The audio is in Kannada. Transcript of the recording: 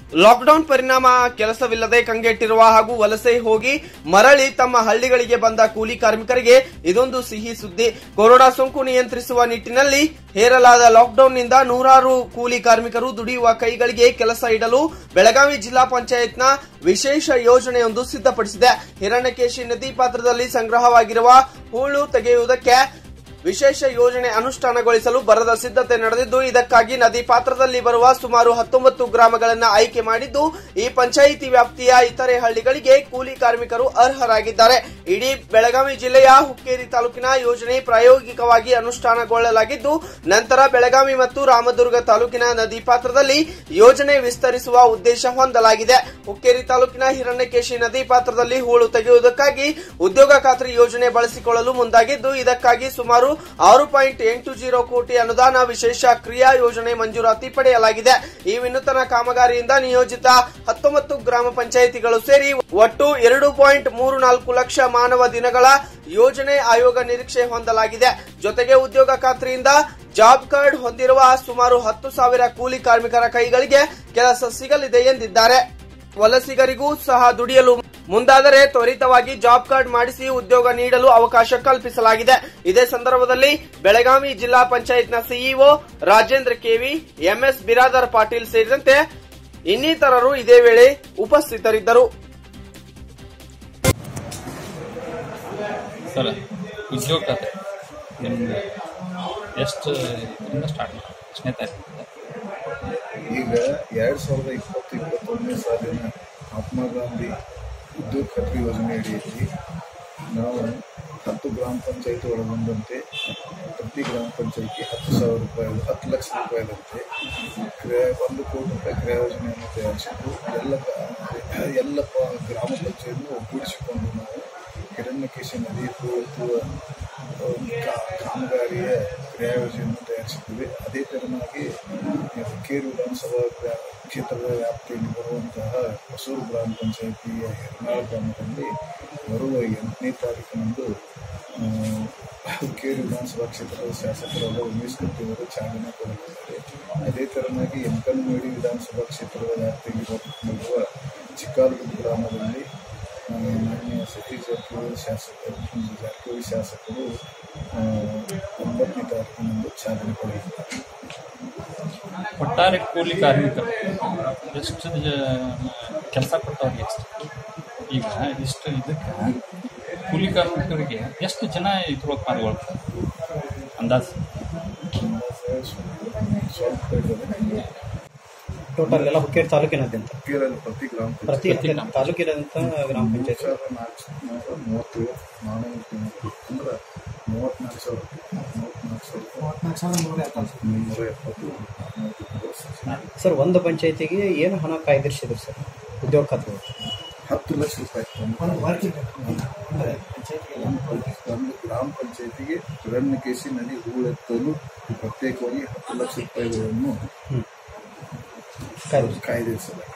ಲಾಕ್ಡೌನ್ ಪರಿಣಾಮ ಕೆಲಸವಿಲ್ಲದೆ ಕಂಗೆಟ್ಟಿರುವ ಹಾಗೂ ವಲಸೆ ಹೋಗಿ ಮರಳಿ ತಮ್ಮ ಹಳ್ಳಿಗಳಿಗೆ ಬಂದ ಕೂಲಿ ಕಾರ್ಮಿಕರಿಗೆ ಇದೊಂದು ಸಿಹಿ ಸುದ್ದಿ ಕೊರೋನಾ ಸೋಂಕು ನಿಯಂತ್ರಿಸುವ ನಿಟ್ಟಿನಲ್ಲಿ ಹೇರಲಾದ ಲಾಕ್ಡೌನ್ನಿಂದ ನೂರಾರು ಕೂಲಿ ಕಾರ್ಮಿಕರು ದುಡಿಯುವ ಕೈಗಳಿಗೆ ಕೆಲಸ ಇಡಲು ಬೆಳಗಾವಿ ಜಿಲ್ಲಾ ಪಂಚಾಯತ್ನ ವಿಶೇಷ ಯೋಜನೆಯೊಂದು ಸಿದ್ಧಪಡಿಸಿದೆ ಹಿರಣ್ಯಕೇಶಿ ನದಿ ಪಾತ್ರದಲ್ಲಿ ಸಂಗ್ರಹವಾಗಿರುವ ಹೂಳು ತೆಗೆಯುವುದಕ್ಕೆ ವಿಶೇಷ ಯೋಜನೆ ಅನುಷ್ಠಾನಗೊಳಿಸಲು ಬರದ ಸಿದ್ಧತೆ ನಡೆದಿದ್ದು ಇದಕ್ಕಾಗಿ ನದಿ ಪಾತ್ರದಲ್ಲಿ ಬರುವ ಸುಮಾರು ಹತ್ತೊಂಬತ್ತು ಗ್ರಾಮಗಳನ್ನು ಆಯ್ಕೆ ಮಾಡಿದ್ದು ಈ ಪಂಚಾಯಿತಿ ವ್ಯಾಪ್ತಿಯ ಇತರೆ ಹಳ್ಳಿಗಳಿಗೆ ಕೂಲಿ ಕಾರ್ಮಿಕರು ಅರ್ಹರಾಗಿದ್ದಾರೆ ಇಡೀ ಬೆಳಗಾವಿ ಜಿಲ್ಲೆಯ ಹುಕ್ಕೇರಿ ತಾಲೂಕಿನ ಯೋಜನೆ ಪ್ರಾಯೋಗಿಕವಾಗಿ ಅನುಷ್ಠಾನಗೊಳ್ಳಲಾಗಿದ್ದು ನಂತರ ಬೆಳಗಾವಿ ಮತ್ತು ರಾಮದುರ್ಗ ತಾಲೂಕಿನ ನದಿ ಪಾತ್ರದಲ್ಲಿ ಯೋಜನೆ ವಿಸ್ತರಿಸುವ ಉದ್ದೇಶ ಹೊಂದಲಾಗಿದೆ ಹುಕ್ಕೇರಿ ತಾಲೂಕಿನ ಹಿರಣ್ಯಕೇಶಿ ನದಿ ಪಾತ್ರದಲ್ಲಿ ಹೂಳು ತೆಗೆಯುವುದಕ್ಕಾಗಿ ಉದ್ಯೋಗ ಖಾತ್ರಿ ಯೋಜನೆ ಬಳಸಿಕೊಳ್ಳಲು ಮುಂದಾಗಿದ್ದು ಇದಕ್ಕಾಗಿ ಸುಮಾರು ಆರು ಪಾಯಿಂಟ್ ಎಂಟು ಜೀರೋ ಕೋಟಿ ಅನುದಾನ ವಿಶೇಷ ಕ್ರಿಯಾ ಯೋಜನೆ ಮಂಜೂರಾತಿ ಪಡೆಯಲಾಗಿದೆ ಈ ವಿನೂತನ ಕಾಮಗಾರಿಯಿಂದ ನಿಯೋಜಿತ ಹತ್ತೊಂಬತ್ತು ಗ್ರಾಮ ಪಂಚಾಯಿತಿಗಳು ಸೇರಿ ಒಟ್ಟು ಎರಡು ಪಾಯಿಂಟ್ ಮೂರು ನಾಲ್ಕು ಲಕ್ಷ ಮಾನವ ದಿನಗಳ ಯೋಜನೆ ಆಯೋಗ ನಿರೀಕ್ಷೆ ಹೊಂದಲಾಗಿದೆ ಜೊತೆಗೆ ಉದ್ಯೋಗ ಖಾತ್ರಿಯಿಂದ ಜಾಬ್ ಕಾರ್ಡ್ ಹೊಂದಿರುವ ಸುಮಾರು ಹತ್ತು ಸಾವಿರ ಕೂಲಿ ಕಾರ್ಮಿಕರ ಕೈಗಳಿಗೆ ಕೆಲಸ ಸಿಗಲಿದೆ ಎಂದಿದ್ದಾರೆ ವಲಸಿಗರಿಗೂ ಸಹ ದುಡಿಯಲು ಮುಂದಾದರೆ ತ್ವರಿತವಾಗಿ ಜಾಬ್ ಕಾರ್ಡ್ ಮಾಡಿಸಿ ಉದ್ಯೋಗ ನೀಡಲು ಅವಕಾಶ ಕಲ್ಪಿಸಲಾಗಿದೆ ಇದೇ ಸಂದರ್ಭದಲ್ಲಿ ಬೆಳಗಾವಿ ಜಿಲ್ಲಾ ಪಂಚಾಯತ್ನ CEO Rajendra K V M S Biradar Patil ಸೇರಿದಂತೆ ಇನ್ನಿತರರು ಇದೇ ವೇಳೆ ಉಪಸ್ಥಿತರಿದ್ದರು ಸರ್ ಉದ್ಯೋಗ ಖಾತೆ ನಿಮ್ದು ಎಷ್ಟು ಇದರಿಂದ ಸ್ಟಾರ್ಟ್ ಮಾಡಿ ಎಷ್ಟನೇ ತಾರೀಕು ಈಗ ಎರಡು ಸಾವಿರದ ಇಪ್ಪತ್ತು ಇಪ್ಪತ್ತೊಂದನೇ ಸಾಲಿನ ಮಹಾತ್ಮ ಗಾಂಧಿ ಉದ್ಯೋಗ ಖಾತ್ರಿ ಯೋಜನೆ ಅಡಿಯಲ್ಲಿ ನಾವು ಹತ್ತು ಗ್ರಾಮ ಪಂಚಾಯತಿ ಒಳಗೊಂಡಂತೆ ಪ್ರತಿ ಗ್ರಾಮ ಪಂಚಾಯತಿ ಹತ್ತು ಸಾವಿರ ರೂಪಾಯಿ ಹತ್ತು ಲಕ್ಷ ರೂಪಾಯಿದಂತೆ ಕ್ರಿಯಾ ಒಂದು ಕೋಟಿ ರೂಪಾಯಿ ಕ್ರಿಯಾ ಯೋಜನೆಯನ್ನು ತಯಾರಿಸಿದ್ದು ಎಲ್ಲ ಗ- ಎಲ್ಲ ಪ- ಗ್ರಾಮ ಪಂಚಾಯತ್ನ ಒಗ್ಗೂಡಿಸಿಕೊಂಡು ನಾವು ಹಿರಣ್ಯಕೇಶಿ ನದಿ ಪೂರ್ವ ಕಾ- ಕಾಮಗಾರಿಯ ಕ್ರಿಯಾ ಯೋಜನೆಯನ್ನು ತಯಾರಿಸಿದ್ದೀವಿ ಅದೇ ತೆರನಾಗಿ ಹುಕ್ಕೇರಿ ವಿಧಾನಸಭಾ ಗ್ರಾ- ಕ್ಷೇತ್ರದ ವ್ಯಾಪ್ತಿಯಲ್ಲಿ ಬರುವಂತಹ ಹೊಸೂರು ಗ್ರಾಮ ಪಂಚಾಯಿತಿಯ ಹೆರ್ನಾಳ್ ಗ್ರಾಮದಲ್ಲಿ ಬರುವ ಎಂಟನೇ ತಾರೀಕಿನಂದು ಆ, ಹುಕ್ಕೇರಿ ವಿಧಾನಸಭಾ ಕ್ಷೇತ್ರದ ಶಾಸಕರಾದ ಉಮೇಶ್ ಕತ್ತಿ ಅವರು ಚಾಲನೆ ಕೊಡಲಿದ್ದಾರೆ ಅದೇ ತೆರನಾಗಿ ಎಂಕನಮೇಡಿ ವಿಧಾನಸಭಾ ಕ್ಷೇತ್ರದ ವ್ಯಾಪ್ತಿಗೆ ಬರುವ ಚಿಕ್ಕಾಲಗುಡ್ಡ ಗ್ರಾಮದಲ್ಲಿ ಆ, ಮಾನ್ಯ ಸತೀಶ್ ಜಾರಕಿಹೊಳಿ ಶಾಸಕರು ಜಾರಕಿಹೊಳಿ ಶಾಸಕರು ಆ, ಒಂಬತ್ತನೇ ತಾರೀಕಿನಂದು ಚಾಲನೆ ಕೊಡಲಿದ್ದಾರೆ ಒಟ್ಟಾರೆ ಕೂಲಿ ಕಾರ್ಮಿಕರು ಎಷ್ಟು ಕೆಲಸ ಕೊಟ್ಟವ್ರಿಗೆ ಎಷ್ಟು ಈಗ ಇಷ್ಟು ಇದಕ್ಕೆ ಕೂಲಿ ಕಾರ್ಮಿಕರಿಗೆ ಎಷ್ಟು ಜನ ಇದ್ರೊಳಗೆ ಪಾಲ್ಗೊಳ್ತಾರೆ ಅಂದಾಜು ಸ್ವಲ್ಪ ಇದ್ದಾರೆ. ಟೋಟಲ್ ಎಲ್ಲ ಹುಕ್ಕೇರಿ ತಾಲೂಕಿನಾದ್ಯಂತ ಹುಕ್ಕೇರಿಯಲ್ಲಿ ಪ್ರತಿ ಗ್ರಾಮ ಪ್ರತಿ ಪ್ರತಿ ಗ್ರಾಮ. ತಾಲೂಕಿನಾದ್ಯಂತ ಗ್ರಾಮ ಪಂಚಾಯತ್ ಸಾವಿರದ ನಾಲ್ಕು ನೂರ ಮೂವತ್ತೇಳು ನಾನ್ನೂರ ಅಂದ್ರೆ ಮೂವತ್ತ್ನಾಲ್ಕು ಸಾವಿರ ಮೂವತ್ತ್ನಾಲ್ಕು ಸಾವಿರದ ಮುನ್ನೂರ ಎಪ್ಪತ್ತು ಸರ್ ಒಂದು ಪಂಚಾಯತಿಗೆ ಏನು ಹಣ ಕಾಯ್ದಿರಿಸಿದ್ರು ಸರ್ ಉದ್ಯೋಗ ಖಾತೆ ಹತ್ತು ಲಕ್ಷ ರೂಪಾಯಿ ಒಂದು ಒಂದು ಗ್ರಾಮ ಪಂಚಾಯತಿಗೆ ಹಿರಣ್ಯಕೇಶಿ ನದಿ ಹೂಳೆತ್ತಲು ಪ್ರತ್ಯೇಕವಾಗಿ ಹತ್ತು ಲಕ್ಷ ರೂಪಾಯಿಗಳನ್ನು ಕಾಯ್ದಿರಿಸಿ ಕಾಯ್ದಿರಿಸಲಾಗಿದೆ